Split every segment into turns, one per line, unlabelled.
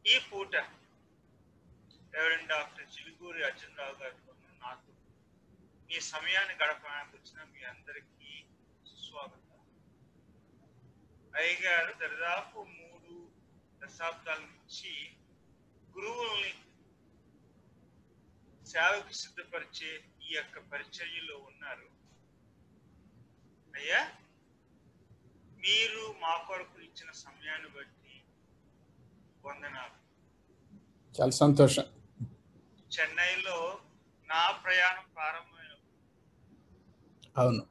ఈ పూట reverend doctor Chilukuri Arjuna Rao గారితో నాకు మీ సమయాన్ని గడపడానికి వచ్చిన మీ అందరికీ సుస్వాగతం అయ్యగారు దరిదాపు మూడు దశాబ్దాల నుంచి గురువుల్ని సేవకు సిద్ధపరిచే ఈ యొక్క పరిచర్యలో ఉన్నారు అయ్యా మీరు మా కొరకు ఇచ్చిన సమయాన్ని బట్టి వందనాలు
చాలా సంతోషం
చెన్నైలో నా ప్రయాణం ప్రారంభమైనప్పుడు
అవును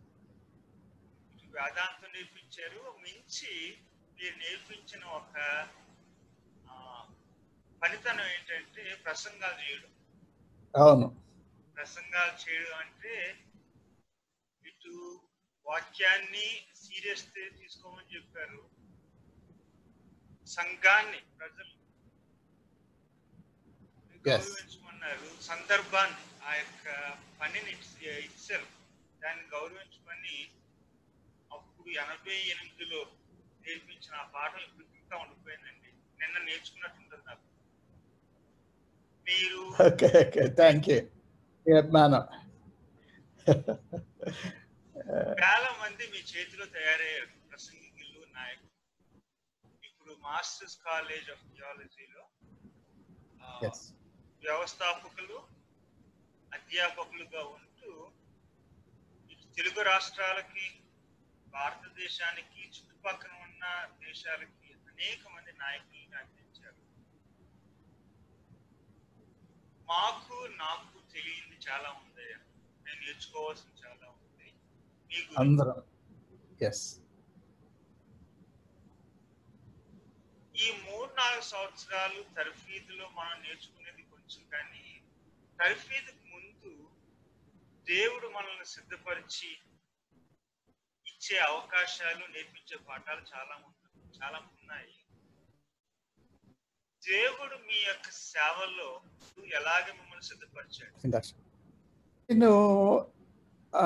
వేదాంతం నేర్పించారు మించి మీరు నేర్పించిన ఒక ఆ, పనితనం ఏంటంటే ప్రసంగాలు చేయడం
అవును
ప్రసంగాలు చేయడం అంటే ఇటు వాక్యాన్ని సీరియస్ తీసుకోమని చెప్పారు సంఘాన్ని ప్రజలు గౌరవించమన్నారు సందర్భాన్ని ఆ యొక్క పనిని ఇచ్చారు దాన్ని గౌరవించమని అప్పుడు ఎనభై ఎనిమిదిలో నేర్పించిన ఆ పాఠం ఇప్పుడు ఇంకా ఉండిపోయిందండి నిన్న నేర్చుకున్నట్టుంటుంది నాకు మీరు
ఓకే ఓకే థ్యాంక్ యూ అభిమానం
వేల మంది మీ చేతిలో తయారయ్యారు ప్రసంగికులు నాయకులు ఇప్పుడు మాస్టర్స్ కాలేజ్ ఆఫ్ థియాలజీలో
ఎస్
వ్యవస్థాపకులు అధ్యాపకులుగా ఉంటూ ఇటు తెలుగు రాష్ట్రాలకి భారతదేశానికి చుట్టుపక్కల ఉన్న దేశాలకి అనేక మంది నాయకుల్ని అందించారు మాకు నాకు తెలియంది చాలా ఉంది నేను నేర్చుకోవాల్సింది చాలా ఉంది మీ గురించి
అందరం ఎస్
ఈ మూడు నాలుగు సంవత్సరాలు తర్ఫీదులో మనం నేర్చుకునేది కొంచెం కానీ తర్ఫీదుకు ముందు దేవుడు మనల్ని సిద్ధపరిచి ఇచ్చే అవకాశాలు నేర్పించే పాఠాలు చాలా ఉన్నాయి చాలా ఉన్నాయి దేవుడు మీ యొక్క సేవలో ఎలాగ మిమ్మల్ని సిద్ధపరిచాడు
నేను ఆ,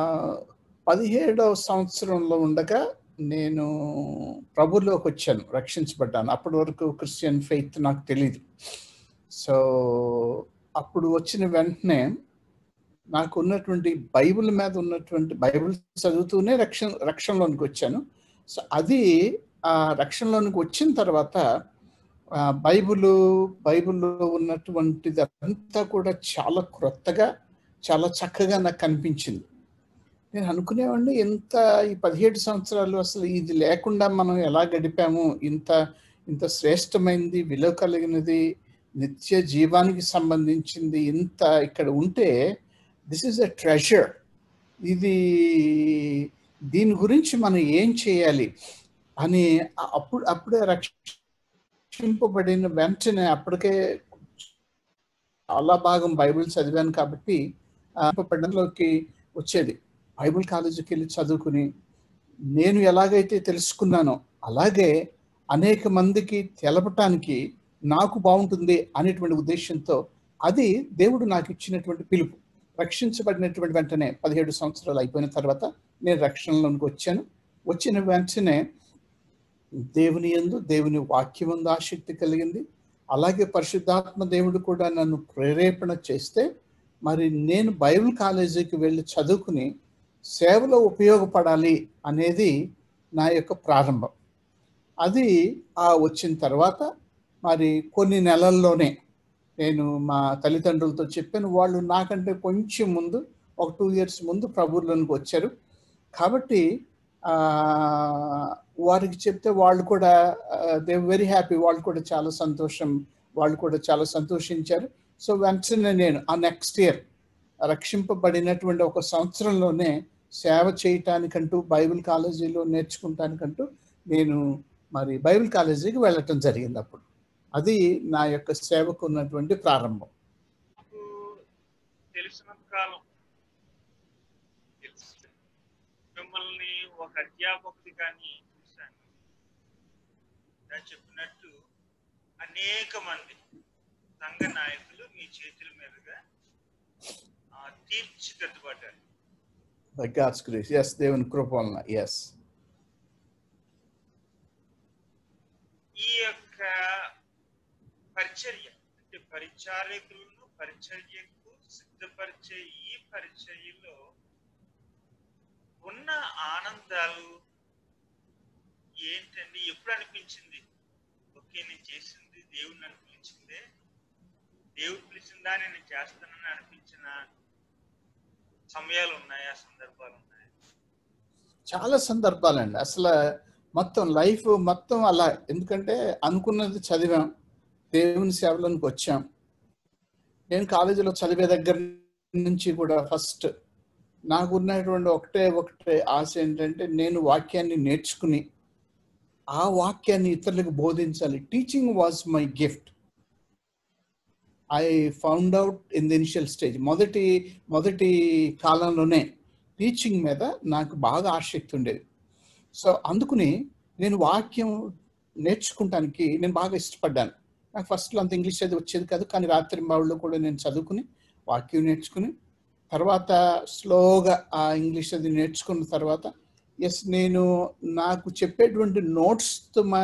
పదిహేడవ సంవత్సరంలో ఉండగా నేను ప్రభులోకి వచ్చాను రక్షించబడ్డాను అప్పటి వరకు క్రిస్టియన్ ఫెయిత్ నాకు తెలియదు సో అప్పుడు వచ్చిన వెంటనే నాకు ఉన్నటువంటి బైబిల్ మీద ఉన్నటువంటి బైబిల్ చదువుతూనే రక్షణ రక్షణలోనికి వచ్చాను సో అది ఆ రక్షణలోనికి వచ్చిన తర్వాత ఆ, బైబిల్ బైబిల్లో ఉన్నటువంటిది అంతా కూడా చాలా క్రొత్తగా చాలా చక్కగా నాకు కనిపించింది నేను అనుకునేవాడిని ఇంత ఈ పదిహేడు సంవత్సరాలు అసలు ఇది లేకుండా మనం ఎలా గడిపాము ఇంత ఇంత శ్రేష్టమైనది విలువ కలిగినది నిత్య జీవానికి సంబంధించింది ఇంత ఇక్కడ ఉంటే దిస్ ఈజ్ అ ట్రెషర్ ఇది దీని గురించి మనం ఏం చేయాలి అని అ- అప్పుడు అప్పుడే రక్షింపబడిన వెంటనే అప్పటికే చాలా భాగం బైబిల్ చదివాను కాబట్టి ఆ, పట్టణంలోకి వచ్చేది బైబిల్ కాలేజీకి వెళ్ళి చదువుకుని నేను ఎలాగైతే తెలుసుకున్నానో అలాగే అనేక మందికి తెలపటానికి నాకు బాగుంటుంది అనేటువంటి ఉద్దేశంతో అది దేవుడు నాకు ఇచ్చినటువంటి పిలుపు రక్షించబడినటువంటి వెంటనే పదిహేడు సంవత్సరాలు అయిపోయిన తర్వాత నేను రక్షణలోనికి వచ్చాను వచ్చిన వెంటనే దేవుని యందు దేవుని వాక్యమందు ఆసక్తి కలిగింది అలాగే పరిశుద్ధాత్మ దేవుడు కూడా నన్ను ప్రేరేపణ చేస్తే మరి నేను బైబిల్ కాలేజీకి వెళ్ళి చదువుకుని సేవలో ఉపయోగపడాలి అనేది నా యొక్క ప్రారంభం అది ఆ వచ్చిన తర్వాత మరి కొన్ని నెలల్లోనే నేను మా తల్లిదండ్రులతో చెప్పాను వాళ్ళు నాకంటే కొంచెం ముందు ఒక టూ ఇయర్స్ ముందు ప్రభువులోనికి వచ్చారు కాబట్టి ఆ, వారికి చెప్తే వాళ్ళు కూడా దే వెరీ హ్యాపీ వాళ్ళు కూడా చాలా సంతోషం వాళ్ళు కూడా చాలా సంతోషించారు సో వెంటనే నేను ఆ నెక్స్ట్ ఇయర్ రక్షింపబడినటువంటి ఒక సంవత్సరంలోనే సేవ చేయటానికంటూ బైబిల్ కాలేజీలో నేర్చుకుంటానికంటూ నేను మరి బైబిల్ కాలేజీకి వెళ్ళటం జరిగింది అప్పుడు అది నా యొక్క సేవకు ఉన్నటువంటి ప్రారంభం
నాకు తెలిసినంత కాలం తెలుసు మిమ్మల్ని ఒక అధ్యాపకుడి కానీ చూశాను నేను చెప్పినట్టు అనేక మంది సంఘ నాయకులు మీ చేతుల మీదుగా ఆ, తీర్చిదిద్దబడ్డారు
బై గాడ్స్ గ్రేస్ ఎస్ దేవుని కృప వలన ఎస్
ఈ యొక్క పరిచర్య అంటే పరిచారకులను పరిచర్యకు సిద్ధపరిచే ఈ పరిచర్యలో ఉన్న ఆనందాలు ఏంటండి ఎప్పుడు అనిపించింది ఓకే నేను చేసింది దేవుడు నన్ను పిలిచిందే దేవుడు పిలిచిందా నేను చేస్తానని అనిపించిన సమయాలు ఉన్నాయా సందర్భాలు ఉన్నాయా
చాలా సందర్భాలండి అసలు మొత్తం లైఫ్ మొత్తం అలా ఎందుకంటే అనుకున్నది చదివాం దేవుని సేవలోనికి వచ్చాం నేను కాలేజీలో చదివే దగ్గర నుంచి కూడా ఫస్ట్ నాకు ఉన్నటువంటి ఒకటే ఒకటే ఆశ ఏంటంటే నేను వాక్యాన్ని నేర్చుకుని ఆ వాక్యాన్ని ఇతరులకు బోధించాలి teaching was my gift I found out in the initial stage మొదటి మొదటి కాలంలోనే టీచింగ్ మీద నాకు బాగా ఆసక్తి ఉండేది సో అందుకుని నేను వాక్యం నేర్చుకుంటానికి నేను బాగా ఇష్టపడ్డాను నాకు ఫస్ట్లో అంత ఇంగ్లీష్ అది వచ్చేది కాదు కానీ రాత్రి బావుల్లో కూడా నేను చదువుకుని వాక్యం నేర్చుకుని తర్వాత స్లోగా ఆ ఇంగ్లీష్ అది నేర్చుకున్న తర్వాత ఎస్ నేను నాకు చెప్పేటువంటి నోట్స్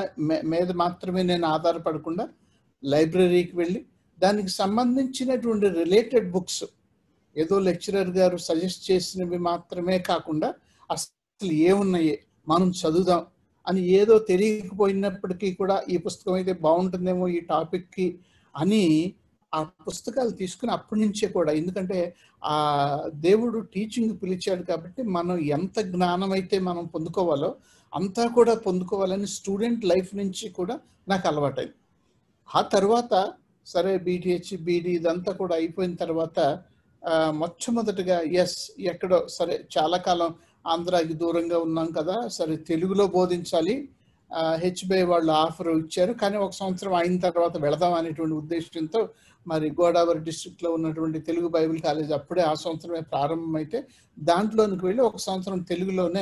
మీద మాత్రమే నేను ఆధారపడకుండా లైబ్రరీకి వెళ్ళి దానికి సంబంధించినటువంటి రిలేటెడ్ బుక్స్ ఏదో లెక్చరర్ గారు సజెస్ట్ చేసినవి మాత్రమే కాకుండా అసలు ఏమున్నాయి మనం చదువుదాం అని ఏదో తెలియకపోయినప్పటికీ కూడా ఈ పుస్తకం అయితే బాగుంటుందేమో ఈ టాపిక్కి అని ఆ పుస్తకాలు తీసుకుని అప్పటి నుంచే కూడా ఎందుకంటే ఆ దేవుడు టీచింగ్ పిలిచాడు కాబట్టి మనం ఎంత జ్ఞానం అయితే మనం పొందుకోవాలో అంతా కూడా పొందుకోవాలని స్టూడెంట్ లైఫ్ నుంచి కూడా నాకు అలవాటైంది ఆ తర్వాత సరే బీటీహెచ్ బీడీ ఇదంతా కూడా అయిపోయిన తర్వాత మొట్టమొదటిగా ఎస్ ఎక్కడో సరే చాలా కాలం ఆంధ్రాకి దూరంగా ఉన్నాం కదా సరే తెలుగులో బోధించాలి హెచ్బిఐ వాళ్ళు ఆఫర్ ఇచ్చారు కానీ ఒక సంవత్సరం అయిన తర్వాత వెళదాం అనేటువంటి ఉద్దేశంతో మరి గోదావరి డిస్ట్రిక్ట్లో ఉన్నటువంటి తెలుగు బైబిల్ కాలేజ్ అప్పుడే ఆ సంవత్సరమే ప్రారంభమైతే దాంట్లోనికి వెళ్ళి ఒక సంవత్సరం తెలుగులోనే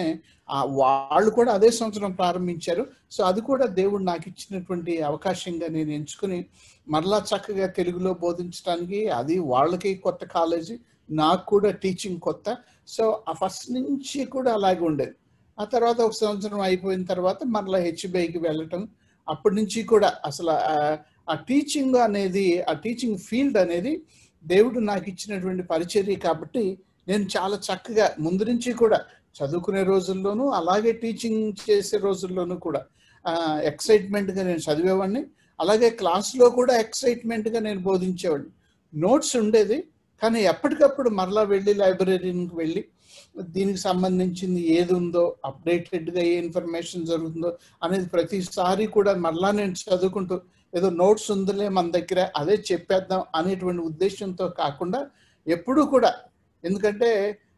వాళ్ళు కూడా అదే సంవత్సరం ప్రారంభించారు సో అది కూడా దేవుడు నాకు ఇచ్చినటువంటి అవకాశంగా నేను ఎంచుకుని మరలా చక్కగా తెలుగులో బోధించడానికి అది వాళ్ళకి కొత్త కాలేజీ నాకు కూడా టీచింగ్ కొత్త సో ఆ ఫస్ట్ నుంచి కూడా అలాగే ఉండేది ఆ తర్వాత ఒక సంవత్సరం అయిపోయిన తర్వాత మరలా హెచ్బిఐకి వెళ్ళటం అప్పటి నుంచి కూడా అసలు ఆ టీచింగ్ అనేది ఆ టీచింగ్ ఫీల్డ్ అనేది దేవుడు నాకు ఇచ్చినటువంటి పరిచర్య కాబట్టి నేను చాలా చక్కగా ముందు నుంచి కూడా చదువుకునే రోజుల్లోనూ అలాగే టీచింగ్ చేసే రోజుల్లోనూ కూడా ఎక్సైట్మెంట్గా నేను చదివేవాడిని అలాగే క్లాస్లో కూడా ఎక్సైట్మెంట్గా నేను బోధించేవాడిని నోట్స్ ఉండేది కానీ ఎప్పటికప్పుడు మరలా వెళ్ళి లైబ్రరీకి వెళ్ళి దీనికి సంబంధించింది ఏది ఉందో అప్డేటెడ్గా ఏ ఇన్ఫర్మేషన్ జరుగుతుందో అనేది ప్రతిసారి కూడా మరలా నేను చదువుకుంటూ ఏదో నోట్స్ ఉందిలే మన దగ్గర అదే చెప్పేద్దాం అనేటువంటి ఉద్దేశంతో కాకుండా ఎప్పుడూ కూడా ఎందుకంటే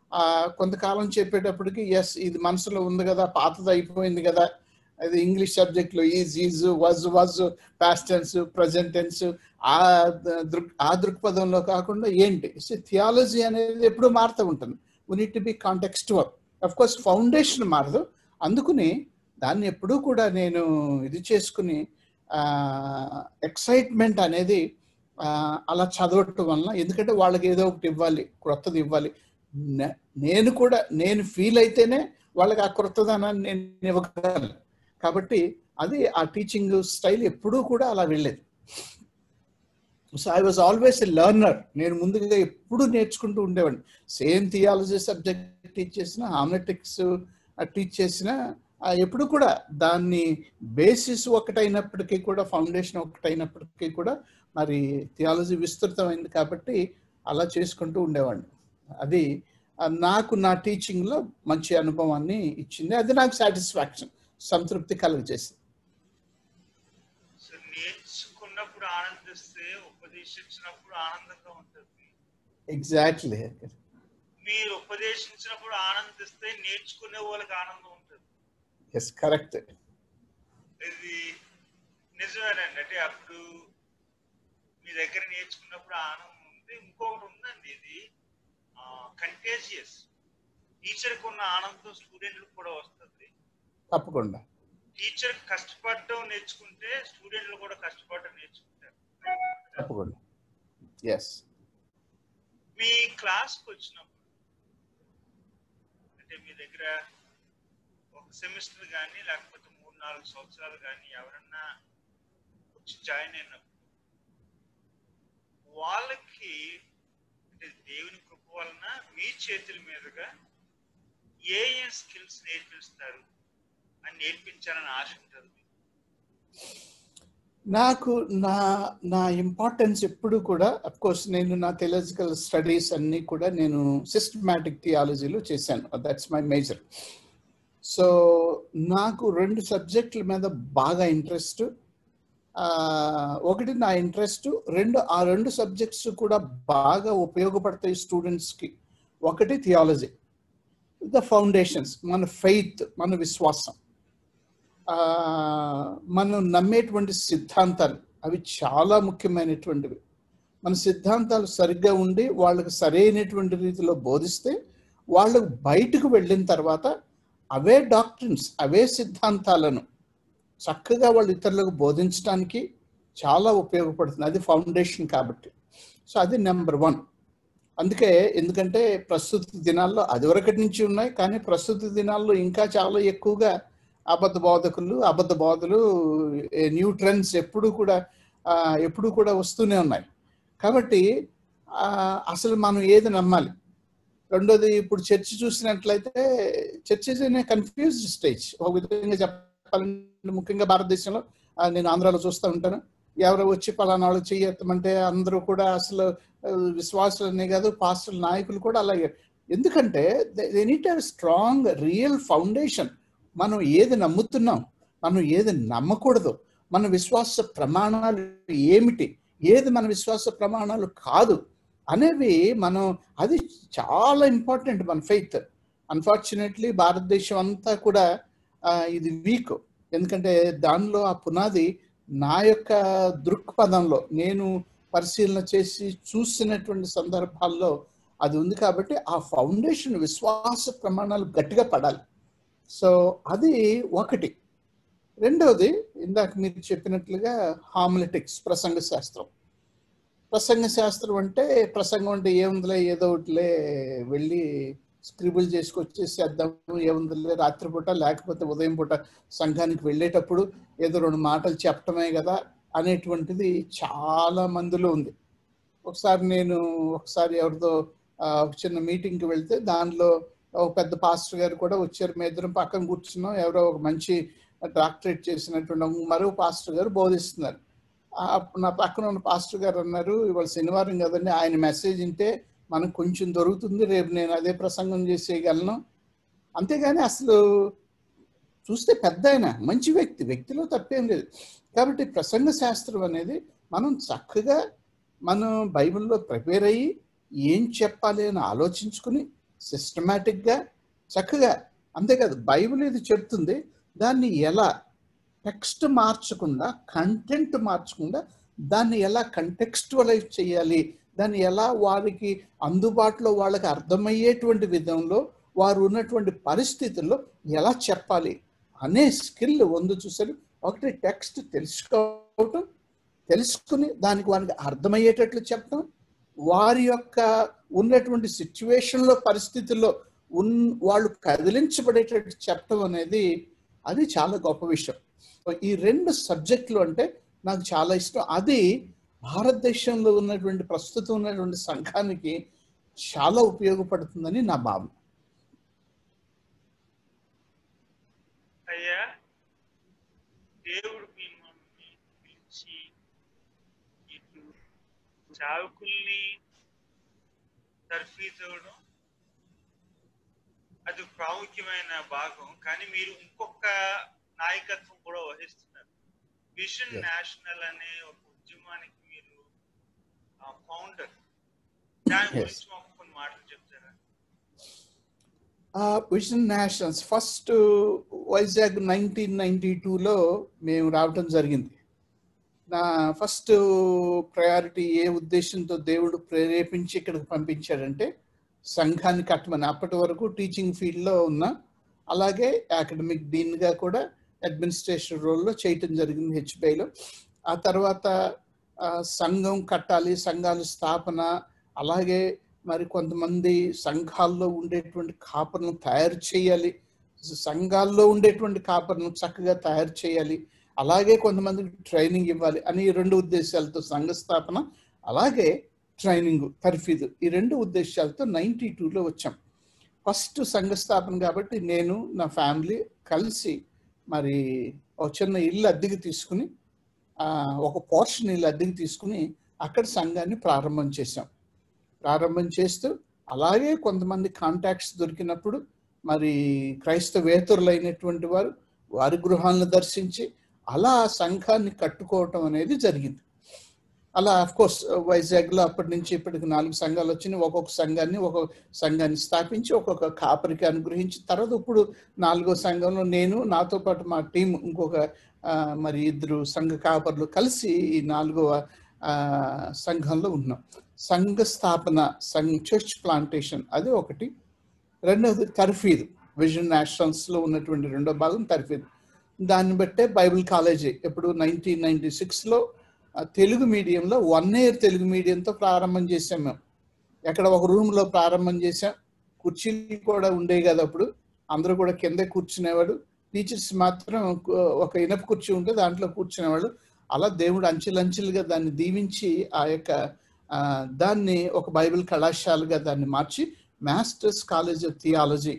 కొంతకాలం చెప్పేటప్పటికి ఎస్ ఇది మనసులో ఉంది కదా పాతది అయిపోయింది కదా అది ఇంగ్లీష్ సబ్జెక్ట్లో is is was was past tense present tense ఆ దృక్ ఆ దృక్పథంలో కాకుండా ఏంటి థియాలజీ అనేది ఎప్పుడు మారుతూ ఉంటుంది we need to be contextual of course foundation మారదు అందుకుని దాన్ని ఎప్పుడూ కూడా నేను ఇది చేసుకుని ఎక్సైట్మెంట్ అనేది అలా చదవటం వలన ఎందుకంటే వాళ్ళకి ఏదో ఒకటి ఇవ్వాలి క్రొత్తది ఇవ్వాలి నేను కూడా నేను ఫీల్ అయితేనే వాళ్ళకి ఆ క్రొత్తదనాన్ని నేను ఇవ్వగలను కాబట్టి అది ఆ టీచింగ్ స్టైల్ ఎప్పుడూ కూడా అలా వెళ్ళేది so I was always a learner నేను ముందుగా ఎప్పుడు నేర్చుకుంటూ ఉండేవాడిని సేమ్ థియాలజీ సబ్జెక్ట్ టీచ్ చేసిన హామెటిక్స్ టీచ్ చేసిన ఎప్పుడు కూడా దాన్ని బేసిస్ ఒకటైనప్పటికీ కూడా ఫౌండేషన్ ఒకటైనప్పటికీ కూడా మరి థియాలజీ విస్తృతమైంది కాబట్టి అలా చేసుకుంటూ ఉండేవాడిని అది నాకు నా టీచింగ్లో మంచి అనుభవాన్ని ఇచ్చింది అది నాకు సాటిస్ఫాక్షన్ సంతృప్తి కలుగజేసింది
సో నేర్చుకున్నప్పుడు ఆనందిస్తే ఉపదేశించినప్పుడు ఆనందంగా ఉంటుంది
ఎగ్జాక్ట్లీ
మీరు ఉపదేశించినప్పుడు ఆనందిస్తే నేర్చుకునే వాళ్ళకి ఆనందం ఉంటుంది
ఎస్ కరెక్ట్
ఇది నిజమేనండి అంటే అప్పుడు మీ దగ్గర నేర్చుకున్నప్పుడు ఆనందం ఉంది ఇంకొకటి ఉందండి ఇది కంటేజియస్ టీచర్కి ఉన్న ఆనందం స్టూడెంట్లకు కూడా వస్తుంది
తప్పకుండా
టీచర్ కష్టపడడం నేర్చుకుంటే స్టూడెంట్లు కూడా కష్టపడడం నేర్చుకుంటారు
తప్పకుండా ఎస్
మీ క్లాస్కి వచ్చినప్పుడు అంటే మీ దగ్గర ఒక సెమిస్టర్ కానీ లేకపోతే మూడు నాలుగు సంవత్సరాలు కానీ ఎవరన్నా వచ్చి జాయిన్ అయినప్పుడు వాళ్ళకి అంటే దేవుని కృప వలన మీ చేతుల మీదుగా ఏ ఏ స్కిల్స్ నేర్పిస్తారు అని నేర్పించాలని ఆశ ఉంటుంది మీకు.
నాకు నా నా ఇంపార్టెన్స్ ఎప్పుడు కూడా కోర్స్ నేను నా థియలాజికల్ స్టడీస్ అన్నీ కూడా నేను సిస్టమాటిక్ థియాలజీలో చేశాను దట్స్ మై మేజర్ సో నాకు రెండు సబ్జెక్టుల మీద బాగా ఇంట్రెస్ట్ ఒకటి నా ఇంట్రెస్ట్ రెండు ఆ రెండు సబ్జెక్ట్స్ కూడా బాగా ఉపయోగపడతాయి స్టూడెంట్స్కి ఒకటి థియాలజీ ద ఫౌండేషన్స్ మన ఫెయిత్ మన విశ్వాసం ఆ, మనం నమ్మేటువంటి సిద్ధాంతాలు అవి చాలా ముఖ్యమైనటువంటివి మన సిద్ధాంతాలు సరిగ్గా ఉండి వాళ్ళకి సరైనటువంటి రీతిలో బోధిస్తే వాళ్ళు బయటకు వెళ్ళిన తర్వాత అవే డాక్టర్స్ అవే సిద్ధాంతాలను చక్కగా వాళ్ళు ఇతరులకు బోధించడానికి చాలా ఉపయోగపడుతుంది అది ఫౌండేషన్ కాబట్టి సో అది నెంబర్ వన్ అందుకే ఎందుకంటే ప్రస్తుత దినాల్లో అది వరకటి నుంచి ఉన్నాయి కానీ ప్రస్తుత దినాల్లో ఇంకా చాలా ఎక్కువగా అబద్ధ బోధకులు అబద్ధ బోధలు న్యూ ట్రెండ్స్ ఎప్పుడు కూడా ఆ, ఎప్పుడు కూడా వస్తూనే ఉన్నాయి కాబట్టి ఆ, అసలు మనం ఏది నమ్మాలి రెండోది ఇప్పుడు చర్చ్ చూసినట్లయితే church is in confused stage ఒక విధంగా చెప్పాలంటే ముఖ్యంగా భారతదేశంలో ఆ, నేను ఆంధ్రాలో చూస్తూ ఉంటాను ఎవరో వచ్చి పలానా వాళ్ళు చెయ్యమంటే అందరూ కూడా అసలు ఆ, విశ్వాసులనే కాదు పాస్టల్ నాయకులు కూడా అలాగే ఎందుకంటే they need have strong real foundation మనం ఏది నమ్ముతున్నాం మనం ఏది నమ్మకూడదు మన విశ్వాస ప్రమాణాలు ఏమిటి ఏది మన విశ్వాస ప్రమాణాలు కాదు అనేవి మనం అది చాలా ఇంపార్టెంట్ మన ఫెయిత్ అన్ఫార్చునేట్లీ భారతదేశం అంతా కూడా ఆ, ఇది వీక్ ఎందుకంటే దానిలో ఆ పునాది నా యొక్క దృక్పథంలో నేను పరిశీలన చేసి చూసినటువంటి సందర్భాల్లో అది ఉంది కాబట్టి ఆ ఫౌండేషన్ విశ్వాస ప్రమాణాలు గట్టిగా పడాలి సో అది ఒకటి రెండవది ఇందాక మీరు చెప్పినట్లుగా హార్మలెటిక్స్ ప్రసంగ శాస్త్రం ప్రసంగ శాస్త్రం అంటే ప్రసంగం అంటే ఏముందిలే ఏదో ఒకటిలే వెళ్ళి స్క్రిబుల్ చేసుకొచ్చేసేద్దాం ఏముందిలే రాత్రిపూట లేకపోతే ఉదయం పూట సంఘానికి వెళ్ళేటప్పుడు ఏదో రెండు మాటలు చెప్పటమే కదా అనేటువంటిది చాలా మందిలో ఉంది ఒకసారి నేను ఒకసారి ఎవరితో ఆ, ఒక చిన్న మీటింగ్కి వెళ్తే దానిలో ఒక పెద్ద పాస్టర్ గారు కూడా వచ్చారు మేము ఇద్దరం పక్కన కూర్చున్నాం ఎవరో ఒక మంచి డాక్టరేట్ చేసినటువంటి ఒక మరో పాస్టర్ గారు బోధిస్తున్నారు ఆ, నా పక్కన ఉన్న పాస్టర్ గారు అన్నారు ఇవాళ శనివారం కదండి ఆయన మెసేజ్ వింటే మనకు కొంచెం దొరుకుతుంది రేపు నేను అదే ప్రసంగం చేసేయగలను అంతేగాని అసలు చూస్తే పెద్ద ఆయన మంచి వ్యక్తి వ్యక్తిలో తప్పేం లేదు కాబట్టి ప్రసంగ శాస్త్రం అనేది మనం చక్కగా మనం బైబిల్లో ప్రిపేర్ అయ్యి ఏం చెప్పాలి అని ఆలోచించుకుని సిస్టమేటిక్గా చక్కగా అంతేకాదు బైబిల్ ఇది చెప్తుంది దాన్ని ఎలా టెక్స్ట్ మార్చకుండా కంటెంట్ మార్చకుండా దాన్ని ఎలా కంటెక్స్టువలైజ్ చేయాలి దాన్ని ఎలా వారికి అందుబాటులో వాళ్ళకి అర్థమయ్యేటువంటి విధంలో వారు ఉన్నటువంటి పరిస్థితుల్లో ఎలా చెప్పాలి అనే స్కిల్ వందు చూసారు ఒకటి టెక్స్ట్ తెలుసుకోవటం తెలుసుకుని దానికి వారికి అర్థమయ్యేటట్లు చెప్పడం వారి యొక్క ఉన్నటువంటి సిచ్యువేషన్లో పరిస్థితుల్లో ఉన్ వాళ్ళు కదిలించబడేటట్టు చెప్పడం అనేది అది చాలా గొప్ప విషయం సో ఈ రెండు సబ్జెక్టులు అంటే నాకు చాలా ఇష్టం అది భారతదేశంలో ఉన్నటువంటి ప్రస్తుతం ఉన్నటువంటి సంఘానికి చాలా ఉపయోగపడుతుందని నా భావన
అయ్యా దేవుడు మిమ్మల్ని పిలిచి ఇటు సేవకుల్ని తర్ఫీదవడం అది ప్రాముఖ్యమైన భాగం కానీ మీరు ఇంకొక నాయకత్వం కూడా వహిస్తున్నారు విజన్
Yes.
నేషనల్ అనే ఒక ఉద్యమానికి మీరు ఫౌండర్ దాని
Yes.
గురించి మాకు కొన్ని మాటలు చెప్తారా
Vision Nationals first Vizag nineteen ninety టూలో మేము రావటం జరిగింది నా ఫస్ట్ ప్రయారిటీ ఏ ఉద్దేశంతో దేవుడు ప్రేరేపించి ఇక్కడికి పంపించాడంటే సంఘాన్ని కట్టమని అప్పటి వరకు టీచింగ్ ఫీల్డ్లో ఉన్నా అలాగే అకాడమిక్ డీన్గా కూడా అడ్మినిస్ట్రేషన్ రోల్లో చేయటం జరిగింది హెచ్బిఐలో ఆ తర్వాత ఆ, సంఘం కట్టాలి సంఘాల స్థాపన అలాగే మరి కొంతమంది సంఘాల్లో ఉండేటువంటి కాపర్ను తయారు చేయాలి సంఘాల్లో ఉండేటువంటి కాపర్ను చక్కగా తయారు చేయాలి అలాగే కొంతమందికి ట్రైనింగ్ ఇవ్వాలి అని ఈ రెండు ఉద్దేశాలతో సంఘ స్థాపన అలాగే ట్రైనింగ్ తర్ఫీదు ఈ రెండు ఉద్దేశాలతో నైంటీ టూలో వచ్చాం ఫస్ట్ సంఘ స్థాపన కాబట్టి నేను నా ఫ్యామిలీ కలిసి మరి ఒక చిన్న ఇల్లు అద్దెకి తీసుకుని ఆ, ఒక పోర్షన్ ఇల్లు అద్దెకి తీసుకుని అక్కడ సంఘాన్ని ప్రారంభం చేశాం ప్రారంభం చేస్తూ అలాగే కొంతమంది కాంటాక్ట్స్ దొరికినప్పుడు మరి క్రైస్తవేతరులైనటువంటి వారు వారి గృహాలను దర్శించి అలా ఆ సంఘాన్ని కట్టుకోవటం అనేది జరిగింది అలా అఫ్ కోర్స్ వైజాగ్లో అప్పటి నుంచి ఇప్పటికి నాలుగు సంఘాలు వచ్చినాయి ఒక్కొక్క సంఘాన్ని ఒక్కొక్క సంఘాన్ని స్థాపించి ఒక్కొక్క కాపరికి అనుగ్రహించి తర్వాత ఇప్పుడు నాలుగో సంఘంలో నేను నాతో పాటు మా టీం ఇంకొక ఆ, మరి ఇద్దరు సంఘ కాపర్లు కలిసి ఈ నాలుగవ ఆ, సంఘంలో ఉన్నాం సంఘ స్థాపన సంఘ చర్చ్ ప్లాంటేషన్ అది ఒకటి రెండవది తర్ఫీదు విజన్ నేషనల్స్లో ఉన్నటువంటి రెండో భాగం తర్ఫీదు దాన్ని బట్టే బైబిల్ కాలేజీ ఇప్పుడు నైన్టీన్ నైన్టీ సిక్స్లో తెలుగు మీడియంలో వన్ ఇయర్ తెలుగు మీడియంతో ప్రారంభం చేసాం మేము ఎక్కడ ఒక రూమ్లో ప్రారంభం చేసాం కుర్చీలు కూడా ఉండేవి కదా అప్పుడు అందరూ కూడా కిందే కూర్చునేవాడు టీచర్స్ మాత్రం కు- ఒక ఇనప కుర్చీ ఉంటే దాంట్లో కూర్చునేవాళ్ళు అలా దేవుడు అంచెలంచెలుగా దాన్ని దీవించి ఆ యొక్క ఆ, దాన్ని ఒక బైబిల్ కళాశాలగా దాన్ని మార్చి Masters College of Theology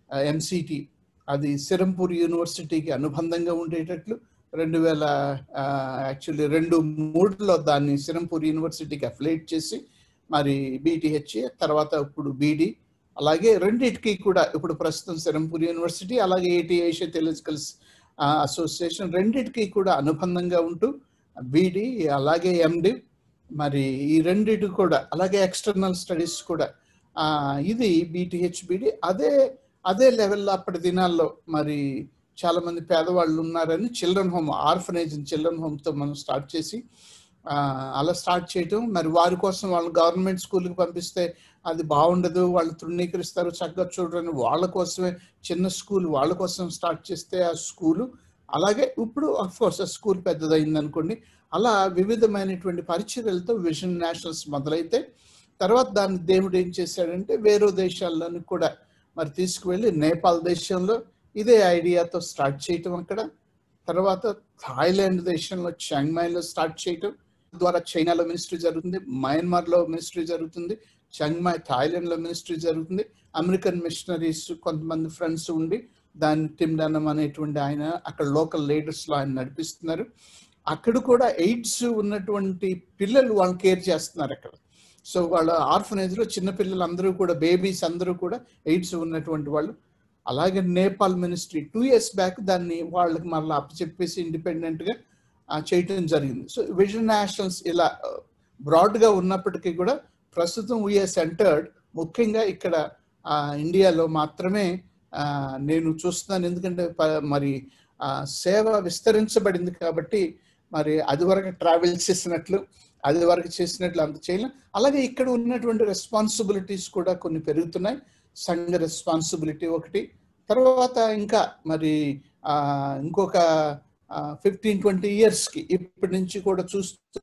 MCT అది సిరంపూర్ యూనివర్సిటీకి అనుబంధంగా ఉండేటట్లు రెండు వేల యాక్చువల్లీ రెండు మూడులో దాన్ని సిరంపూర్ యూనివర్సిటీకి అఫిలేట్ చేసి మరి బీటీహెచ్ తర్వాత ఇప్పుడు బీడీ అలాగే రెండిటికి కూడా ఇప్పుడు ప్రస్తుతం సిరంపూర్ యూనివర్సిటీ అలాగే ఏటీ ఏషియా థియలాజికల్ అసోసియేషన్ రెండిటికి కూడా అనుబంధంగా ఉంటూ బీడీ అలాగే ఎండి మరి ఈ రెండిటి కూడా అలాగే ఎక్స్టర్నల్ స్టడీస్ కూడా ఆ, ఇది బీటీహెచ్ బీడీ అదే అదే లెవెల్లో అప్పటి దినాల్లో మరి చాలా మంది పేదవాళ్ళు ఉన్నారని చిల్డ్రన్ హోమ్ ఆర్ఫనేజ్ చిల్డ్రన్ హోమ్తో మనం స్టార్ట్ చేసి ఆ, అలా స్టార్ట్ చేయటం మరి వారి కోసం వాళ్ళు గవర్నమెంట్ స్కూల్కి పంపిస్తే అది బాగుండదు వాళ్ళు తృణీకరిస్తారు చక్కగా చూడరని వాళ్ళ కోసమే చిన్న స్కూల్ వాళ్ళ కోసం స్టార్ట్ చేస్తే ఆ స్కూలు అలాగే ఇప్పుడు కోర్స్ ఆ స్కూల్ పెద్దదైంది అనుకోండి అలా వివిధమైనటువంటి పరిచర్యలతో విజన్ నేషనల్స్ మొదలైతే తర్వాత దాన్ని దేవుడు ఏం చేశాడంటే వేరే దేశాల్లోని కూడా మరి తీసుకువెళ్ళి నేపాల్ దేశంలో ఇదే ఐడియాతో స్టార్ట్ చేయటం అక్కడ తర్వాత థాయిలాండ్ దేశంలో చాంగ్మాయిలో స్టార్ట్ చేయటం ద్వారా చైనాలో మినిస్ట్రీ జరుగుతుంది మయన్మార్లో మినిస్ట్రీ జరుగుతుంది చాంగ్మాయ్ థాయిలాండ్లో మినిస్ట్రీ జరుగుతుంది అమెరికన్ మిషనరీస్ కొంతమంది ఫ్రెండ్స్ ఉండి దాన్ని టిమ్డానం అనేటువంటి ఆయన అక్కడ లోకల్ లీడర్స్లో ఆయన నడిపిస్తున్నారు అక్కడ కూడా ఎయిడ్స్ ఉన్నటువంటి పిల్లలు వాళ్ళు కేర్ చేస్తున్నారు అక్కడ సో వాళ్ళ ఆర్ఫనేజ్లో చిన్న పిల్లలు అందరూ కూడా బేబీస్ అందరూ కూడా ఎయిడ్స్ ఉన్నటువంటి వాళ్ళు అలాగే Nepal ministry two years back దాన్ని వాళ్ళకి మళ్ళీ అప్పచెప్పేసి ఇండిపెండెంట్గా చేయటం జరిగింది సో విజన్ నేషనల్స్ ఇలా బ్రాడ్గా ఉన్నప్పటికీ కూడా ప్రస్తుతం వీఆర్ సెంటర్డ్ ముఖ్యంగా ఇక్కడ ఆ, ఇండియాలో మాత్రమే ఆ, నేను చూస్తున్నాను ఎందుకంటే ప- మరి ఆ, సేవ విస్తరించబడింది కాబట్టి మరి అది వరకు ట్రావెల్ చేసినట్లు అది వరకు చేసినట్లు అంత చేయలేం అలాగే ఇక్కడ ఉన్నటువంటి రెస్పాన్సిబిలిటీస్ కూడా కొన్ని పెరుగుతున్నాయి సంఘ రెస్పాన్సిబిలిటీ ఒకటి తర్వాత ఇంకా మరి ఆ, ఇంకొక ఫిఫ్టీన్ ట్వంటీ ఇయర్స్కి ఇప్పటి నుంచి కూడా చూస్తూ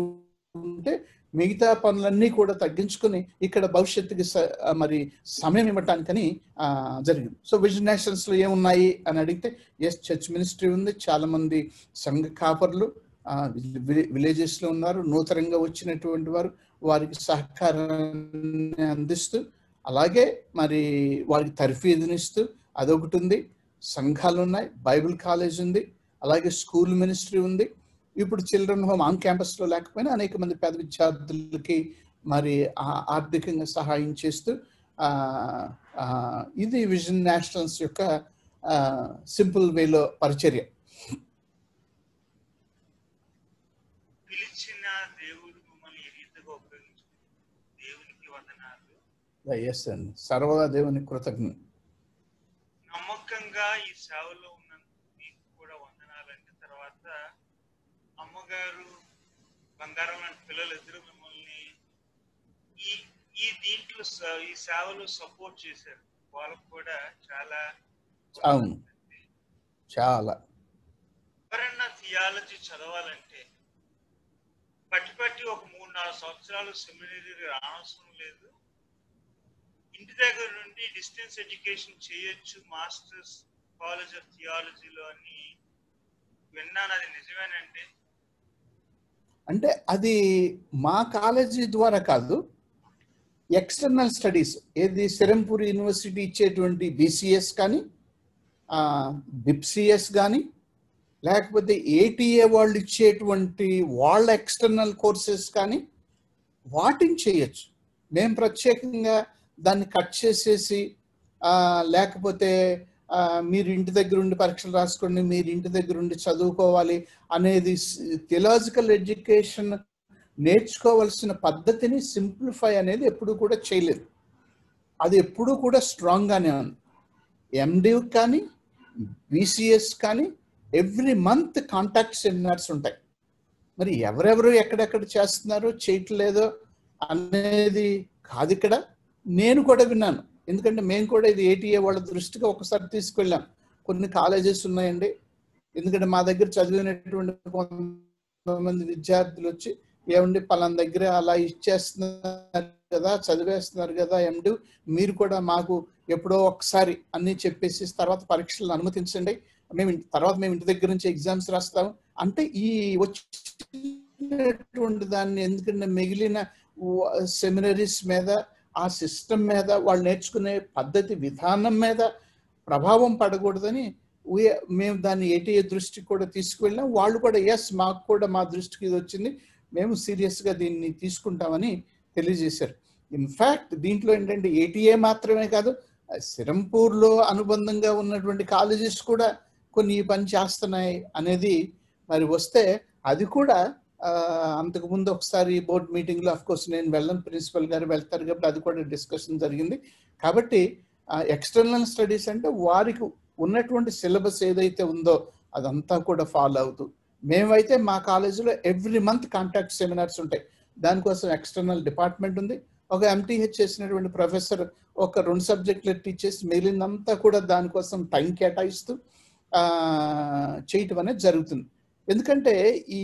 ఉంటే మిగతా పనులన్నీ కూడా తగ్గించుకుని ఇక్కడ భవిష్యత్తుకి స- ఆ, మరి సమయం ఇవ్వటానికని ఆ, జరిగింది సో విజన్ నేషనల్స్ లో ఏమున్నాయి అని అడిగితే ఎస్ చర్చ్ మినిస్ట్రీ ఉంది చాలా మంది సంఘ కాపర్లు విలేజెస్ లో ఉన్నారు నూతనంగా వచ్చినటువంటి వారు వారికి సహకారాన్ని అందిస్తూ అలాగే మరి వారికి తర్ఫీదునిస్తూ అదొకటి ఉంది సంఘాలు ఉన్నాయి బైబిల్ కాలేజ్ ఉంది అలాగే స్కూల్ మినిస్ట్రీ ఉంది ఇప్పుడు చిల్డ్రన్ హోమ్ ఆన్ క్యాంపస్ లో లేకపోయినా అనేక మంది పేద విద్యార్థులకి మరి ఆ- ఆర్థికంగా సహాయం చేస్తూ ఆ, ఆ, ఇది విజన్ నేషనల్స్ యొక్క సింపుల్ వేలో పరిచర్య
పిలిచిన దేవుడు మిమ్మల్ని ఈ రీతిగా ఉపయోగించుకుంది దేవునికి వందనాలు
ఎస్ అండి సర్వదా దేవుని కృతజ్ఞ
నమ్మకంగా ఈ సేవలో ఉన్నందుకు మీకు కూడా వందనాలండి తర్వాత అమ్మగారు బంగారం లాంటి పిల్లలు ఇద్దరు మిమ్మల్ని ఈ ఈ దీంట్లో స- ఈ సేవలో సపోర్ట్ చేశారు వాళ్ళకు కూడా చాలా
అవును చాలా
ఎవరన్నా థియాలజీ చదవాలంటే పట్టి పట్టి ఒక మూడు నాలుగు సంవత్సరాలు సెమినరీ రానవసరం లేదు ఇంటి దగ్గర నుండి డిస్టెన్స్ ఎడ్యుకేషన్ చేయొచ్చు మాస్టర్స్ కాలేజ్ ఆఫ్ థియాలజీలో అని విన్నాను అది నిజమేనండి
అంటే అది మా కాలేజీ ద్వారా కాదు ఎక్స్టర్నల్ స్టడీస్ ఏది సిరంపూర్ యూనివర్సిటీ ఇచ్చేటువంటి బీసీఎస్ కానీ బిప్సిఎస్ కానీ లేకపోతే ఏటీఏ వాళ్ళు ఇచ్చేటువంటి వాళ్ళ ఎక్స్టర్నల్ కోర్సెస్ కానీ వాటిని చేయొచ్చు మేము ప్రత్యేకంగా దాన్ని కట్ చేసేసి ఆ, లేకపోతే ఆ, మీరు ఇంటి దగ్గర ఉండి పరీక్షలు రాసుకోండి మీరు ఇంటి దగ్గర ఉండి చదువుకోవాలి అనేది థియలాజికల్ ఎడ్యుకేషన్ నేర్చుకోవాల్సిన పద్ధతిని సింప్లిఫై అనేది ఎప్పుడు కూడా చేయలేదు అది ఎప్పుడు కూడా స్ట్రాంగ్గానే ఉంది ఎండివ్ కానీ బీసీఎస్ కానీ ఎవ్రీ మంత్ కాంటాక్ట్ సెమినార్స్ ఉంటాయి మరి ఎవరెవరు ఎక్కడెక్కడ చేస్తున్నారో చేయట్లేదో అనేది కాదు ఇక్కడ నేను కూడా విన్నాను ఎందుకంటే మేము కూడా ఇది ఏటీఏ వాళ్ళ దృష్టికి ఒకసారి తీసుకెళ్ళాం కొన్ని కాలేజెస్ ఉన్నాయండి ఎందుకంటే మా దగ్గర చదివినటువంటి కొంతమంది విద్యార్థులు వచ్చి ఏమండి పలానా దగ్గర అలా ఇచ్చేస్తున్నారు కదా చదివేస్తున్నారు కదా ఎండు మీరు కూడా మాకు ఎప్పుడో ఒకసారి అన్ని చెప్పేసి తర్వాత పరీక్షలను అనుమతించండి మేము ఇంటి- తర్వాత మేము ఇంటి దగ్గర నుంచి ఎగ్జామ్స్ రాస్తాము అంటే ఈ వచ్చినటువంటి దాన్ని ఎందుకంటే మిగిలిన సెమినరీస్ మీద ఆ సిస్టమ్ మీద వాళ్ళు నేర్చుకునే పద్ధతి విధానం మీద ప్రభావం పడకూడదని we- మేము దాన్ని ఏటీఏ దృష్టికి కూడా తీసుకువెళ్ళాం వాళ్ళు కూడా ఎస్ మాకు కూడా మా దృష్టికి ఇది వచ్చింది మేము సీరియస్గా దీన్ని తీసుకుంటామని తెలియజేశారు ఇన్ఫ్యాక్ట్ దీంట్లో ఏంటంటే ఏటీఏ మాత్రమే కాదు సిరంపూర్లో అనుబంధంగా ఉన్నటువంటి కాలేజెస్ కూడా కొన్ని ఈ పని చేస్తున్నాయి అనేది మరి వస్తే అది కూడా ఆ, అంతకు ముందు ఒకసారి బోర్డ్ మీటింగ్లో అఫ్ కోర్స్ నేను వెళ్ళను ప్రిన్సిపల్ గారు వెళ్తారు కాబట్టి అది కూడా డిస్కషన్ జరిగింది కాబట్టి ఎక్స్టర్నల్ స్టడీస్ అంటే వారికి ఉన్నటువంటి సిలబస్ ఏదైతే ఉందో అదంతా కూడా ఫాలో అవుతూ మేమైతే మా కాలేజీలో ఎవ్రీ మంత్ కాంటాక్ట్ సెమినార్స్ ఉంటాయి దానికోసం ఎక్స్టర్నల్ డిపార్ట్మెంట్ ఉంది ఒక ఎంటీహెచ్ చేసినటువంటి ప్రొఫెసర్ ఒక రెండు సబ్జెక్టులు టీచ్ చేసి మిగిలినంతా కూడా దానికోసం టైం కేటాయిస్తూ ఆ, చేయటం అనేది జరుగుతుంది ఎందుకంటే ఈ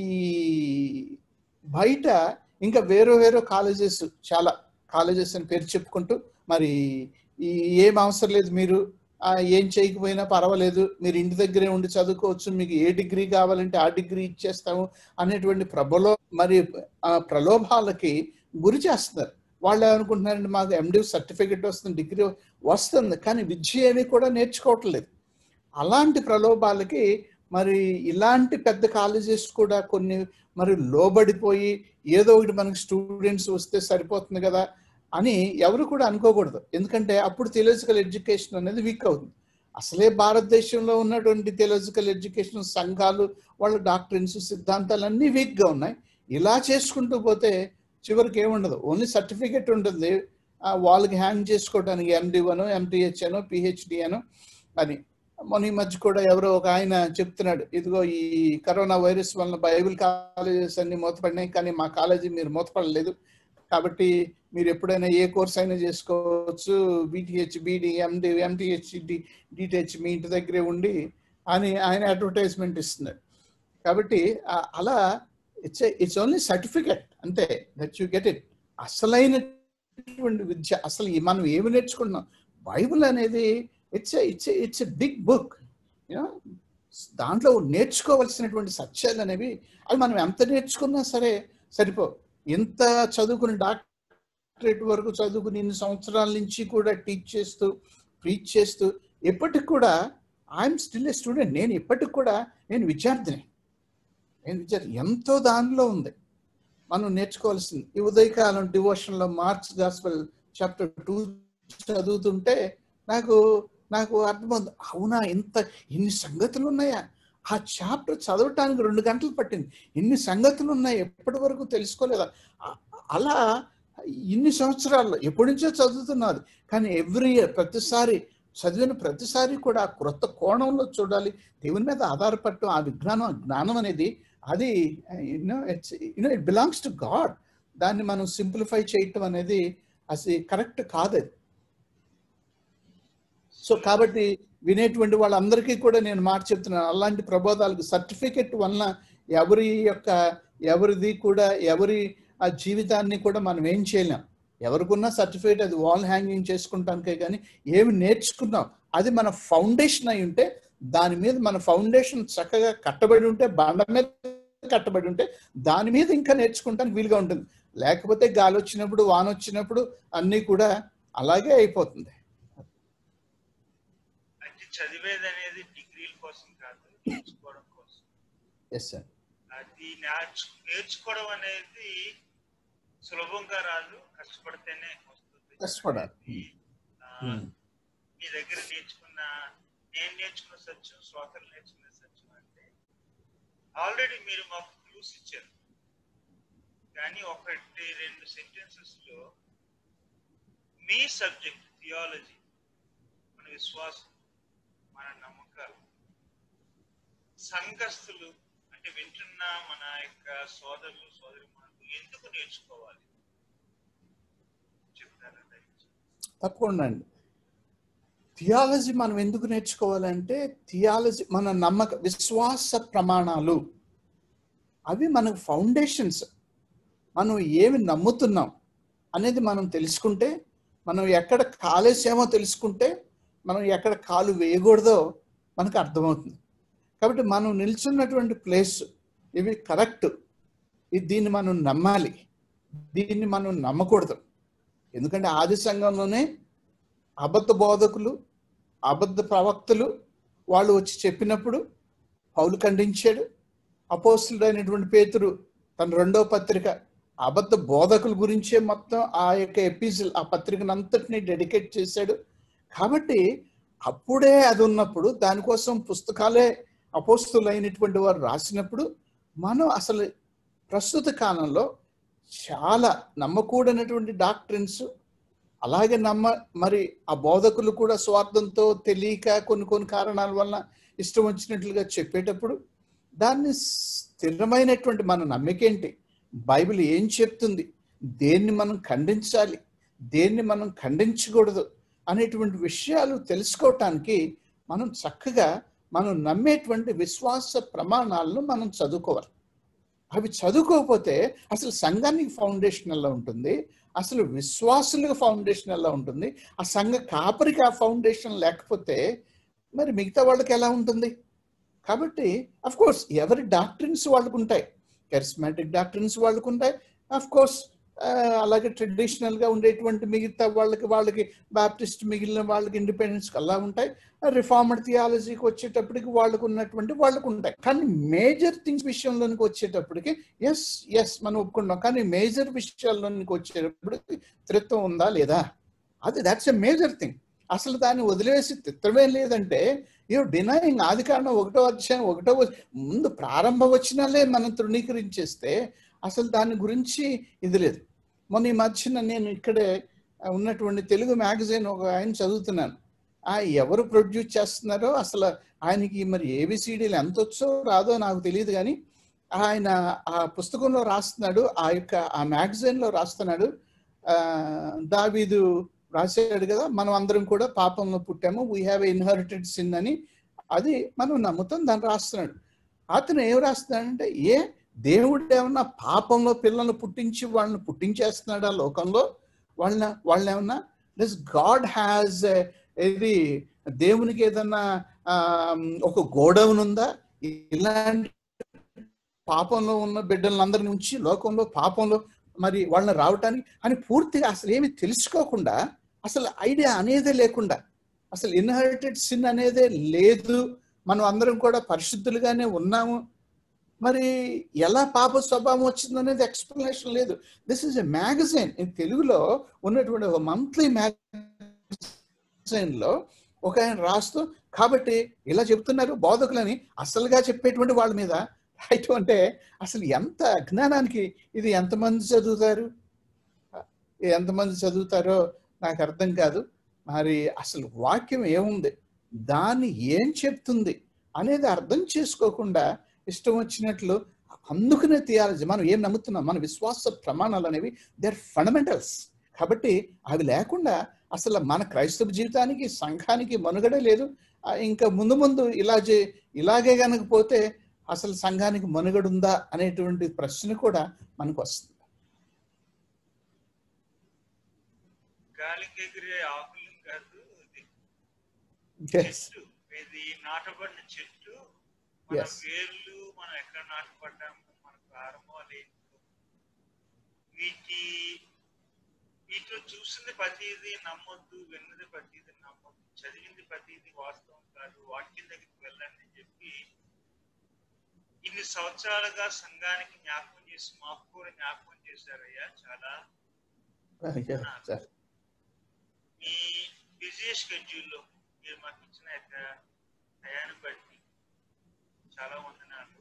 బయట ఇంకా వేరే వేరే కాలేజెస్ చాలా కాలేజెస్ అని పేరు చెప్పుకుంటూ మరి ఈ ఏం అవసరం లేదు మీరు ఆ, ఏం చేయకపోయినా పర్వాలేదు మీరు ఇంటి దగ్గరే ఉండి చదువుకోవచ్చు మీకు ఏ డిగ్రీ కావాలంటే ఆ డిగ్రీ ఇచ్చేస్తాము అనేటువంటి ప్రబలో మరి ఆ ప్రలోభాలకి గురి చేస్తున్నారు వాళ్ళు ఏమనుకుంటున్నారంటే మాకు ఎండి సర్టిఫికెట్ వస్తుంది డిగ్రీ వస్తుంది కానీ విద్య ఏమీ కూడా నేర్చుకోవట్లేదు అలాంటి ప్రలోభాలకి మరి ఇలాంటి పెద్ద కాలేజెస్ కూడా కొన్ని మరి లోబడిపోయి ఏదో ఒకటి మనకి స్టూడెంట్స్ వస్తే సరిపోతుంది కదా అని ఎవరు కూడా అనుకోకూడదు ఎందుకంటే అప్పుడు థియలాజికల్ ఎడ్యుకేషన్ అనేది వీక్ అవుతుంది అసలే భారతదేశంలో ఉన్నటువంటి థియలాజికల్ ఎడ్యుకేషన్ సంఘాలు వాళ్ళ డాక్టరీన్స్ సిద్ధాంతాలు అన్నీ వీక్గా ఉన్నాయి ఇలా చేసుకుంటూ పోతే చివరికి ఏముండదు ఓన్లీ సర్టిఫికెట్ ఉంటుంది ఆ, వాళ్ళకి హ్యాంగ్ చేసుకోవడానికి ఎండి అనో ఎంటీహెచ్ అనో పిహెచ్డి అనో అని మొన్న ఈ మధ్య కూడా ఎవరో ఒక ఆయన చెప్తున్నాడు ఇదిగో ఈ కరోనా వైరస్ వలన బైబిల్ కాలేజెస్ అన్ని మూతపడినాయి కానీ మా కాలేజీ మీరు మూతపడలేదు కాబట్టి మీరు ఎప్పుడైనా ఏ కోర్స్ అయినా చేసుకోవచ్చు BTh BD MD MTh D DTh మీ ఇంటి దగ్గరే ఉండి అని ఆయన అడ్వర్టైజ్మెంట్ ఇస్తున్నారు కాబట్టి ఆ- అలా ఇట్స్ ఇట్స్ ఓన్లీ సర్టిఫికెట్ అంతే దట్ యు గెట్ ఇట్ అసలైనటువంటి విద్య అసలు ఈ మనం ఏమి నేర్చుకుంటున్నాం బైబిల్ అనేది it's it's it's a big book you know దాంట్లో నేర్చుకోవాల్సినటువంటి సత్యాలు అనేవి అవి మనం ఎంత నేర్చుకున్నా సరే సరిపో ఎంత చదువుకుని డాక్టరేట్ వరకు చదువుకుని ఇన్ని సంవత్సరాల నుంచి కూడా టీచ్ చేస్తూ ప్రీచ్ చేస్తూ ఎప్పటికి కూడా ఐఎమ్ స్టిల్ ఏ స్టూడెంట్ నేను ఇప్పటికి కూడా నేను విద్యార్థిని నేను విద్యార్థి ఎంతో దానిలో ఉంది మనం నేర్చుకోవాల్సింది ఈ ఉదయకాలం డివోషన్లో మార్క్స్ గాస్పల్ చాప్టర్ టూ చదువుతుంటే నాకు నాకు అర్థమవుతుంది అవునా ఇంత ఇన్ని సంగతులు ఉన్నాయా ఆ చాప్టర్ చదవటానికి రెండు గంటలు పట్టింది ఇన్ని సంగతులు ఉన్నాయి ఎప్పటి వరకు తెలుసుకోలేదా అ- అలా ఇన్ని సంవత్సరాల్లో ఎప్పటి నుంచో చదువుతున్నారు కానీ ఎవ్రీ ఇయర్ ప్రతిసారి చదివిన ప్రతిసారి కూడా ఆ క్రొత్త కోణంలో చూడాలి దేవుని మీద ఆధారపడటం ఆ విజ్ఞానం ఆ జ్ఞానం అనేది అది you know it's you know it belongs to God దాన్ని మనం సింప్లిఫై చేయటం అనేది అది కరెక్ట్ కాదు అది సో కాబట్టి వినేటువంటి వాళ్ళందరికీ కూడా నేను మాట చెప్తున్నాను అలాంటి ప్రబోధాలకు సర్టిఫికెట్ వలన ఎవరి యొక్క ఎవరిది కూడా ఎవరి ఆ జీవితాన్ని కూడా మనం ఏం చేయలేం ఎవరికున్న సర్టిఫికేట్ అది వాల్ హ్యాంగింగ్ చేసుకుంటానికే కానీ ఏమి నేర్చుకున్నాం అది మన ఫౌండేషన్ అయి ఉంటే దాని మీద మన ఫౌండేషన్ చక్కగా కట్టబడి ఉంటే బండ మీద కట్టబడి ఉంటే దాని మీద ఇంకా నేర్చుకుంటానికి వీలుగా ఉంటుంది లేకపోతే గాలి వచ్చినప్పుడు వాన వచ్చినప్పుడు అన్నీ కూడా అలాగే అయిపోతుంది
అంటే చదివేది అనేది డిగ్రీల కోసం కాదు నేర్చుకోవడం కోసం
ఎస్ సార్
అది నేర్చు నేర్చుకోవడం అనేది సులభంగా రాదు కష్టపడితేనే వస్తుంది
కష్టపడాలి.
ఆ, మీ దగ్గర నేర్చుకున్న నేను నేర్చుకున్న సత్యం శ్రోతలు నేర్చుకున్న సత్యం అంటే ఆల్రెడీ మీరు మాకు క్లూస్ ఇచ్చారు కానీ ఒకటి రెండు సెంటెన్సెస్ లో మీ సబ్జెక్ట్ థియాలజీ మన విశ్వాసం మన నమ్మకాలు సంఘస్థులు అంటే వింటున్న మన యొక్క సోదరులు సోదరి ఎందుకు నేర్చుకోవాలి చెప్తారా దయచేసి
తప్పకుండా అండి థియాలజీ మనం ఎందుకు నేర్చుకోవాలంటే థియాలజీ మన నమ్మక విశ్వాస ప్రమాణాలు అవి మనకు ఫౌండేషన్స్ మనం ఏమి నమ్ముతున్నాం అనేది మనం తెలుసుకుంటే మనం ఎక్కడ కాలేసేమో తెలుసుకుంటే మనం ఎక్కడ కాలు వేయకూడదో మనకు అర్థమవుతుంది కాబట్టి మనం నిల్చున్నటువంటి ప్లేస్ ఇవి కరెక్ట్ ఇది దీన్ని మనం నమ్మాలి దీన్ని మనం నమ్మకూడదు ఎందుకంటే ఆది సంఘంలోనే అబద్ధ బోధకులు అబద్ధ ప్రవక్తలు వాళ్ళు వచ్చి చెప్పినప్పుడు పౌలు ఖండించాడు అపోస్తుడైనటువంటి పేతురు తన రెండో పత్రిక అబద్ధ బోధకుల గురించే మొత్తం ఆ యొక్క ఎపిజిల్ ఆ పత్రికను అంతటిని డెడికేట్ చేశాడు కాబట్టి అప్పుడే అది ఉన్నప్పుడు దానికోసం పుస్తకాలే అపోస్తులైనటువంటి వారు రాసినప్పుడు మనం అసలు ప్రస్తుత కాలంలో చాలా నమ్మకూడనటువంటి డాక్టరిన్స్ అలాగే నమ్మ మరి ఆ బోధకులు కూడా స్వార్థంతో తెలియక కొన్ని కొన్ని కారణాల వలన ఇష్టం వచ్చినట్లుగా చెప్పేటప్పుడు దాన్ని స్థిరమైనటువంటి మన నమ్మికేంటి బైబిల్ ఏం చెప్తుంది దేన్ని మనం ఖండించాలి దేన్ని మనం ఖండించకూడదు అనేటువంటి విషయాలు తెలుసుకోవటానికి మనం చక్కగా మనం నమ్మేటువంటి విశ్వాస ప్రమాణాలను మనం చదువుకోవాలి అవి చదువుకోకపోతే అసలు సంఘానికి ఫౌండేషన్ ఎలా ఉంటుంది అసలు విశ్వాసులకు ఫౌండేషన్ ఎలా ఉంటుంది ఆ సంఘ కాపరికి ఆ ఫౌండేషన్ లేకపోతే మరి మిగతా వాళ్ళకి ఎలా ఉంటుంది కాబట్టి అఫ్ కోర్స్ ఎవరి డాక్టరిన్స్ వాళ్ళకు ఉంటాయి కెరిస్మాటిక్ డాక్టరిన్స్ వాళ్ళకు ఉంటాయి అఫ్ కోర్స్ అలాగే ట్రెడిషనల్ గా ఉండేటువంటి మిగతా వాళ్ళకి వాళ్ళకి బాప్టిస్ట్ మిగిలిన వాళ్ళకి ఇండిపెండెన్స్ అలా ఉంటాయి రిఫార్మడ్ థియాలజీకి వచ్చేటప్పటికి వాళ్ళకు ఉన్నటువంటి వాళ్ళకు ఉంటాయి కానీ మేజర్ థింగ్స్ విషయంలోనికి వచ్చేటప్పటికి ఎస్ ఎస్ మనం ఒప్పుకుంటాం కానీ మేజర్ విషయాల్లోనికి వచ్చేటప్పటికి త్రిత్వం ఉందా లేదా అది దాట్స్ ఎ మేజర్ థింగ్ అసలు దాన్ని వదిలేసి తిత్తమే లేదంటే యూ డినయింగ్ ఆది కారణం ఒకటో అధ్యాయం ఒకటో వచ- ముందు ప్రారంభ వచనాలే మనం తృణీకరించేస్తే అసలు దాని గురించి ఇది లేదు మొన్న ఈ మధ్యన నేను ఇక్కడే ఆ, ఉన్నటువంటి తెలుగు మ్యాగజైన్ ఒక ఆయన చదువుతున్నాను ఆ ఎవరు ప్రొడ్యూస్ చేస్తున్నారో అసలు ఆయనకి మరి ఏబిసిడీలు ఎంత వచ్చో రాదో నాకు తెలియదు కానీ ఆయన ఆ పుస్తకంలో రాస్తున్నాడు ఆ యొక్క ఆ మ్యాగజైన్లో రాస్తున్నాడు ఆ, దావీదు రాశాడు కదా మనం అందరం కూడా పాపంలో పుట్టాము వీ హ్యావ్ ఇన్హెరిటెడ్ సిన్ అని అది మనం నమ్ముతాం దాన్ని రాస్తున్నాడు అతను ఏం రాస్తున్నాడంటే ఏ దేవుడు ఏమన్నా పాపంలో పిల్లల్ని పుట్టించి వాళ్ళని పుట్టించేస్తున్నాడు ఆ లోకంలో వాళ్ళ వాళ్ళని ఏమన్నా దిస్ గాడ్ హ్యాజ్ ఇది దేవునికి ఏదన్నా ఆ, ఒక గోడౌన్ ఉందా ఇలాంటి పాపంలో ఉన్న బిడ్డలందరి నుంచి లోకంలో పాపంలో మరి వాళ్ళని రావటానికి అని పూర్తిగా అసలు ఏమి తెలుసుకోకుండా అసలు ఐడియా అనేదే లేకుండా అసలు ఇన్హెరిటెడ్ సిన్ అనేదే లేదు మనం అందరం కూడా పరిశుద్ధులుగానే ఉన్నాము మరి ఎలా పాప స్వభావం వచ్చింది అనేది ఎక్స్ప్లెనేషన్ లేదు this is a magazine in తెలుగులో ఉన్నటువంటి ఒక మంత్లీ మ్యాగజైన్ లో ఒక ఆయన రాస్తూ కాబట్టి ఇలా చెప్తున్నారు బోధకులని అసలుగా చెప్పేటువంటి వాళ్ళ మీద రాయటం అంటే అసలు ఎంత అజ్ఞానానికి ఇది ఎంతమంది చదువుతారు ఎంతమంది చదువుతారో నాకు అర్థం కాదు మరి అసలు వాక్యం ఏముంది దాన్ని ఏం చెప్తుంది అనేది అర్థం చేసుకోకుండా ఇష్టం వచ్చినట్లు అందుకనే థియాలజీ మనం ఏం నమ్ముతున్నాం మన విశ్వాస ప్రమాణాలు అనేవి దే ఆర్ ఫండమెంటల్స్ కాబట్టి అవి లేకుండా అసలు మన క్రైస్తవ జీవితానికి సంఘానికి మనుగడే లేదు ఆ, ఇంకా ముందు ముందు ఇలా చే ఇలాగే కనుక పోతే అసలు సంఘానికి మనుగడ ఉందా అనేటువంటి ప్రశ్న కూడా మనకు వస్తుంది
గాలికి ఎగిరే ఆకులు కాదు ఇది
Yes.
చెట్టు ఇది నాటబడిన చెట్టు మన
Yes.
వేర్లు మనం ఎక్కడ నాటపడ్డాము ప్రారంభం వీటి వీటిలో చూసింది ప్రతిదీ నమ్మొద్దు విన్నది ప్రతిదీ నమ్మొద్దు చదివింది ప్రతిదీ వాస్తవం కాదు వాక్యం దగ్గరికి వెళ్ళండి అని చెప్పి ఇన్ని సంవత్సరాలుగా సంఘానికి జ్ఞాపకం చేసి మాకు కూడా జ్ఞాపకం చేశారయ్యా చాలా
సార్
మీ బిజీ షెడ్యూల్లో మీరు మాకు ఇచ్చిన యొక్క టయాన్ని బట్టి చాలా వందనాలు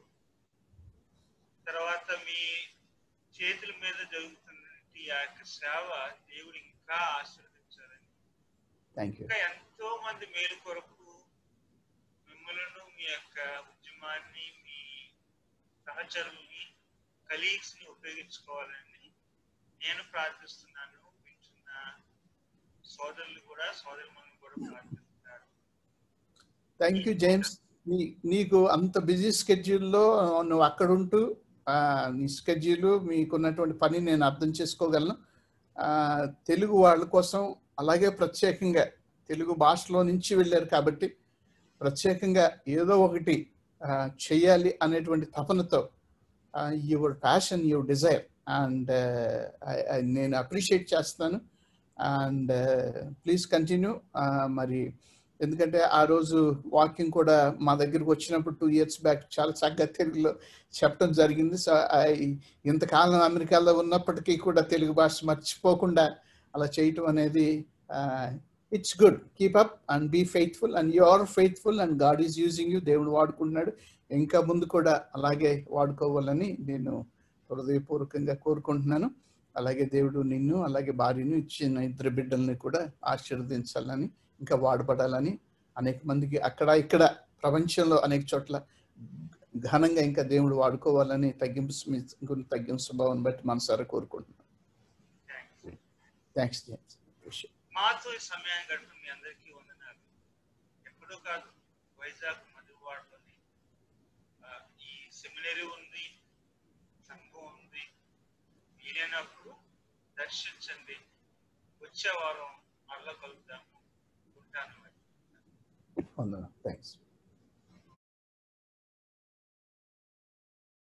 తర్వాత మీ చేతుల మీద జరుగుతున్న ఆ యొక్క సేవ దేవుడు ఇంకా ఆశీర్వదించాలని
థ్యాంక్ యూ
ఇంకా ఎంతో మంది మేలు కొరకు మిమ్మల్ని మీ యొక్క ఉద్యమాన్ని మీ సహచరుల్ని కలీగ్స్ ని ఉపయోగించుకోవాలని నేను ప్రార్థిస్తున్నాను వింటున్న సోదరులు కూడా సోదరులను కూడా ప్రార్థిస్తున్నారు
థ్యాంక్ యూ జేమ్స్ నీ నీకు అంత బిజీ స్కెడ్యూల్లో నువ్వు అక్కడ ఉంటూ ఆ, నీ స్కెడ్యూల్ మీకున్నటువంటి పని నేను అర్థం చేసుకోగలను ఆ, తెలుగు వాళ్ళ కోసం అలాగే ప్రత్యేకంగా తెలుగు భాషలో నుంచి వెళ్ళారు కాబట్టి ప్రత్యేకంగా ఏదో ఒకటి ఆ, చెయ్యాలి అనేటువంటి తపనతో your passion your desire and నేను అప్రిషియేట్ చేస్తాను అండ్ ప్లీజ్ కంటిన్యూ మరి ఎందుకంటే ఆ రోజు వాకింగ్ కూడా మా దగ్గరికి వచ్చినప్పుడు టూ ఇయర్స్ బ్యాక్ చాలా చక్కగా తెలుగులో చెప్పడం జరిగింది సో ఇంతకాలం అమెరికాలో ఉన్నప్పటికీ కూడా తెలుగు భాష మర్చిపోకుండా అలా చేయటం అనేది it's good keep up and be faithful and you are faithful and God is using you దేవుడు వాడుకుంటున్నాడు ఇంకా ముందు కూడా అలాగే వాడుకోవాలని నేను హృదయపూర్వకంగా కోరుకుంటున్నాను అలాగే దేవుడు నిన్ను అలాగే భార్యను ఇచ్చిన ఇద్దరు బిడ్డల్ని కూడా ఆశీర్వదించాలని ఇంకా వాడబడాలని అనేక మందికి అక్కడ ఇక్కడ ప్రపంచంలో అనేక చోట్ల ఘనంగా ఇంకా దేవుడు వాడుకోవాలని తగ్గింపు స్మి- తగ్గింపు స్వభావం బట్టి మనసారా కోరుకుంటున్నాను థ్యాంక్స్ జేమ్స్
మాతో ఈ సమయాన్ని గడిపిన మీ అందరికీ వందనాలు ఎప్పుడూ కాదు వైజాగ్ మధువాడలోని ఆ, ఈ సెమినరీ ఉంది సంఘం ఉంది వీలైనప్పుడు దర్శించండి వచ్చే వారం మరలా కలుద్దాము ఉంటాను మరి
వందనం థ్యాంక్స్